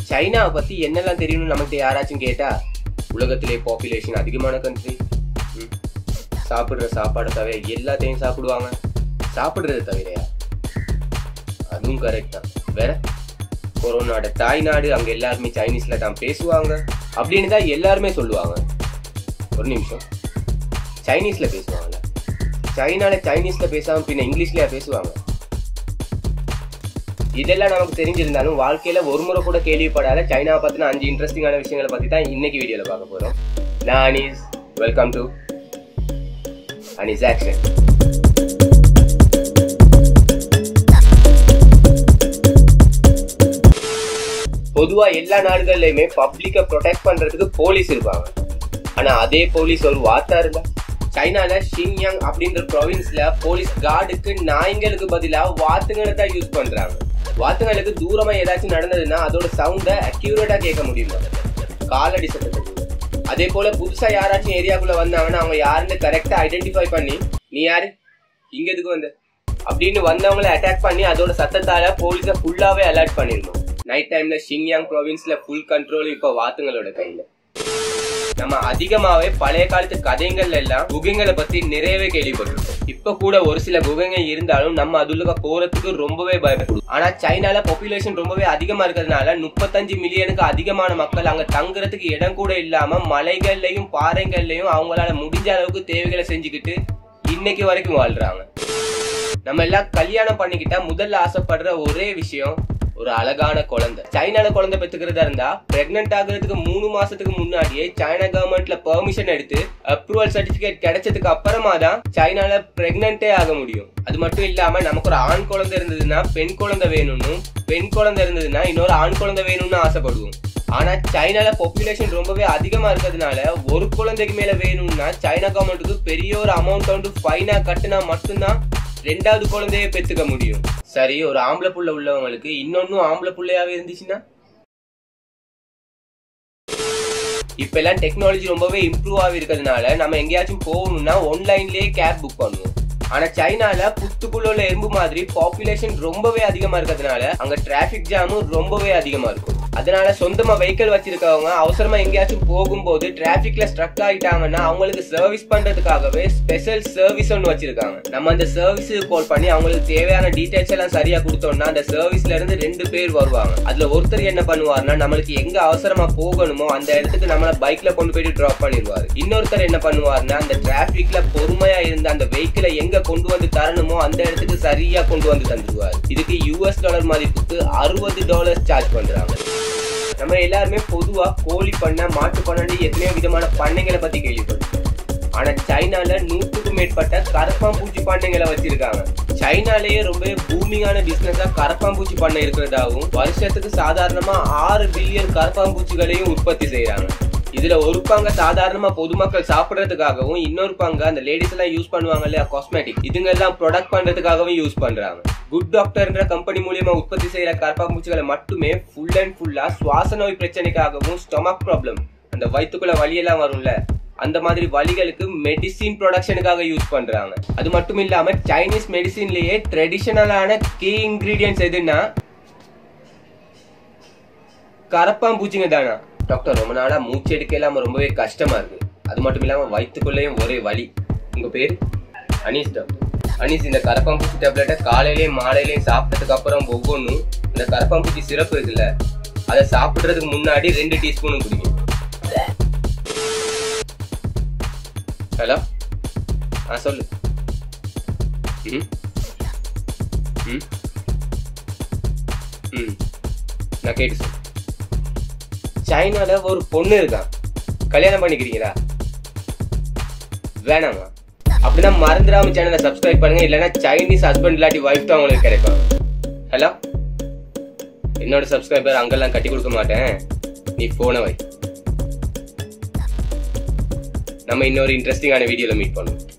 சைனாவை பத்தி என்னெல்லாம் தெரியணும்னு நமக்கு யாராச்சும் கேட்டா உலகத்திலே பாப்புலேஷன் அதிகமான கண்ட்ரி சாப்பிடுற சாப்பாடை தவிர எல்லாத்தையும் சாப்பிடுவாங்க சாப்பிடுறது தவிரையா அதுவும் கரெக்ட் தான் வேற கொரோனாட தாய்நாடு அங்க எல்லாருமே சைனீஸ்ல தான் பேசுவாங்க அப்படின்னு தான் எல்லாருமே சொல்லுவாங்க ஒரு நிமிஷம் சைனீஸ்ல பேசுவாங்கல்ல சைனால சைனீஸ்ல பேசாம பின்ன இங்கிலீஷ்லயா பேசுவாங்க இதெல்லாம் நமக்கு தெரிஞ்சிருந்தாலும் வாழ்க்கையில ஒரு முறை கூட கேள்விப்படாத சைனாவை பத்தின அஞ்சு இன்ட்ரெஸ்டிங்கான விஷயங்களை பத்தி தான் இன்னைக்கு வீடியோல பார்க்க போறோம் நான் Anees welcome to Anees action பொதுவா எல்லா நாடுகள்லயுமே பப்ளிக்க ப்ரொடெக்ட் பண்றதுக்கு போலீஸ் இருப்பாங்க ஆனா அதே போலீஸ் ஒரு வார்த்தா இருந்தா சைனால ஷின்யாங் அப்படின்ற ப்ரொவின்ஸ்ல போலீஸ் கார்டுக்கு நாய்ங்களுக்கு பதிலா வாத்துங்களை தான் யூஸ் பண்றாங்க வாத்துங்களுக்கு தூரமா ஏதாச்சும் நடந்ததுன்னா அதோட சவுண்ட அக்யூரேட்டா கேட்க முடியுமா காலடி சத்தத்தை கூட. அதே போல புதுசா யாராச்சும் ஏரியாக்குள்ள வந்தாங்கன்னா அவங்க யாருன்னு கரெக்டா ஐடென்டிஃபை பண்ணி நீ யாரு இங்க எதுக்கு வந்த அப்படின்னு வந்தவங்கள அட்டாக் பண்ணி அதோட சத்தத்தால போலீஸ ஃபுல்லாவே அலர்ட் பண்ணிருந்தோம் நைட் டைம்ல ஷின்யாங் ப்ரொவின்ஸ்ல ஃபுல் கண்ட்ரோல் இப்ப வாத்துங்களோட கையில நம்ம அதிகமாவே பழைய காலத்து கதைகள்ல எல்லாம் குகைங்களை பத்தி நிறையவே கேள்விப்பட்டிருக்கோம் இப்ப கூட ஒரு சில குகைங்க இருந்தாலும் நம்ம அதுல போறதுக்கு ரொம்பவே பயப்படுவோம் ஆனா சைனால பாப்புலேஷன் ரொம்பவே அதிகமா இருக்கிறதுனால முப்பத்தஞ்சு மில்லியனுக்கு அதிகமான மக்கள் அங்க தங்குறதுக்கு இடம் கூட இல்லாம மலைகள்லயும் பாறைகள்லயும் அவங்களால முடிஞ்ச அளவுக்கு தேவைகளை செஞ்சுக்கிட்டு இன்னைக்கு வரைக்கும் வாழ்றாங்க நம்ம எல்லாம் கல்யாணம் பண்ணிக்கிட்டா முதல்ல ஆசைப்படுற ஒரே விஷயம் ஒரு அழகான குழந்தை சைனால குழந்தை பெத்துக்கிறதா இருந்தா பிரெக்னென்ட் ஆகுறதுக்கு மூணு மாசத்துக்கு முன்னாடியே சைனா கவர்மெண்ட்ல பெர்மிஷன் எடுத்து அப்ரூவல் சர்டிபிகேட் கிடைச்சதுக்கு அப்புறமா தான் சைனால பிரெக்னென்ட்டே ஆக முடியும் அது மட்டும் இல்லாம நமக்கு ஒரு ஆண் குழந்தை இருந்ததுன்னா பெண் குழந்தை வேணும்னு பெண் குழந்தை இருந்ததுன்னா இன்னொரு ஆண் குழந்தை வேணும்னு ஆசைப்படுவோம் ஆனா சைனால பாப்புலேஷன் ரொம்பவே அதிகமா இருக்கிறதுனால ஒரு குழந்தைக்கு மேல வேணும்னா சைனா கவர்மெண்ட்டுக்கு பெரிய ஒரு அமௌண்ட் வந்து ஃபைனா கட்டுனா மட்டும்தான் ரெண்டாவது குழந்தைய பெத்துக்க முடியும் சரி ஒரு ஆம்பளை புள்ள உள்ளவங்களுக்கு இன்னொன்னும் ஆம்பளை புள்ளையாவே இருந்துச்சுன்னா இப்ப எல்லாம் டெக்னாலஜி ரொம்பவே இம்ப்ரூவ் ஆகி இருக்கிறதுனால நம்ம எங்கேயாச்சும் போகணும்னா ஆன்லைன்லயே கேப் புக் பண்ணுவோம் ஆனா சைனால புத்துக்குள்ள உள்ள எறும்பு மாதிரி பாப்புலேஷன் ரொம்பவே அதிகமா இருக்கிறதுனால அங்க டிராபிக் ஜாமும் ரொம்பவே அதிகமா இருக்கும் அதனால சொந்தமா வெஹிக்கிள் வச்சிருக்கவங்க அவசரமா எங்கேயாச்சும் போகும்போது டிராபிக்ல ஸ்ட்ரக் ஆயிட்டாங்கன்னா அவங்களுக்கு சர்வீஸ் பண்றதுக்காகவே ஸ்பெஷல் சர்வீஸ் ஒன்று வச்சிருக்காங்க நம்ம அந்த சர்வீஸுக்கு கால் பண்ணி அவங்களுக்கு தேவையான டீடைல்ஸ் எல்லாம் சரியா கொடுத்தோம்னா அந்த சர்வீஸ்ல இருந்து ரெண்டு பேர் வருவாங்க அதுல ஒருத்தர் என்ன பண்ணுவாருன்னா நம்மளுக்கு எங்க அவசரமா போகணுமோ அந்த இடத்துக்கு நம்மள பைக்ல கொண்டு போயிட்டு டிராப் பண்ணிடுவாரு இன்னொருத்தர் என்ன பண்ணுவாருன்னா அந்த டிராபிக்ல பொறுமையா இருந்த அந்த வெஹிக்கிளை எங்க கொண்டு வந்து தரணுமோ அந்த இடத்துக்கு சரியா கொண்டு வந்து தந்துடுவாரு இதுக்கு யூஎஸ் டாலர் மதிப்புக்கு அறுபது டாலர்ஸ் சார்ஜ் பண்றாங்க நம்ம எல்லாருமே பொதுவா கோழி பண்ணை மாட்டு பண்ணை எத்தனையோ விதமான பண்ணைகளை பத்தி கேள்விப்பட்டோம் ஆனா சைனால நூற்றுக்கும் மேற்பட்ட கரப்பாம்பூச்சி பண்ணைகளை வச்சிருக்காங்க சைனாலேயே ரொம்ப பூமியான பிசினஸா கரப்பாம்பூச்சி பண்ணை இருக்கிறதாவும் வருஷத்துக்கு சாதாரணமா ஆறு பில்லியன் கரப்பாம்பூச்சிகளையும் உற்பத்தி செய்யறாங்க இதுல ஒரு பங்க சாதாரணமா பொதுமக்கள் சாப்பிடுறதுக்காகவும் இன்னொரு பங்கு அந்த லேடிஸ் எல்லாம் யூஸ் பண்ணுவாங்க இல்லையா காஸ்மெட்டிக் இதுங்க எல்லாம் ப்ரொடக்ட் பண்றதுக்காகவும் யூஸ் பண்றாங்க குட் டாக்டர்ன்ற கம்பெனி மூலியமா உற்பத்தி செய்யற கரப்பாம்பூச்சிகளை மட்டுமே ஃபுல் அண்ட் ஃபுல்லா சுவாச நோய் பிரச்சனைக்காகவும் ஸ்டொமக் ப்ராப்ளம் அந்த வயிற்றுக்குள்ள வலியெல்லாம் வரும்ல அந்த மாதிரி வலிகளுக்கு மெடிசின் ப்ரொடக்ஷனுக்காக யூஸ் பண்றாங்க அது மட்டும் இல்லாம சைனீஸ் மெடிசின்லயே ட்ரெடிஷனலான கீ இன்கிரீடியன்ஸ் எதுன்னா கரப்பாம்பூச்சிங்க தானா டாக்டர் ரொம்ப நாளா மூச்சு எடுக்க இல்லாம ரொம்பவே கஷ்டமா இருக்கு அது மட்டும் இல்லாம வயிற்றுக்குள்ளேயும் ஒரே வலி உங்க பேரு அனீஸ் டாக்டர் அனீஸ் இந்த கரப்பாம்பூச்சி டேப்லெட்டை காலையிலயும் மாலையிலயும் சாப்பிட்டதுக்கு அப்புறம் ஒவ்வொன்றும் இந்த கரப்பாம்பூச்சி சிறப்பு இருக்குல்ல அதை சாப்பிடுறதுக்கு முன்னாடி ரெண்டு டீஸ்பூனும் குடிக்கும் ஹலோ ஆ சொல்லு ம் ம் ம் நான் கேட்டு சொல்லு சைனால ஒரு பொண்ணு இருக்கான் கல்யாணம் பண்ணிக்கிறீங்களா வேணாமா அப்படின்னா மறந்துடாம சேனலை சப்ஸ்கிரைப் பண்ணுங்க இல்லைன்னா சைனீஸ் ஹஸ்பண்ட் இல்லாட்டி ஒய்ஃப் தான் உங்களுக்கு கிடைப்பாங்க ஹலோ என்னோட சப்ஸ்கிரைபர் அங்கெல்லாம் கட்டி கொடுக்க மாட்டேன் நீ போனை வை நம்ம இன்னொரு இன்ட்ரெஸ்டிங்கான வீடியோல மீட் பண்ணுவோம்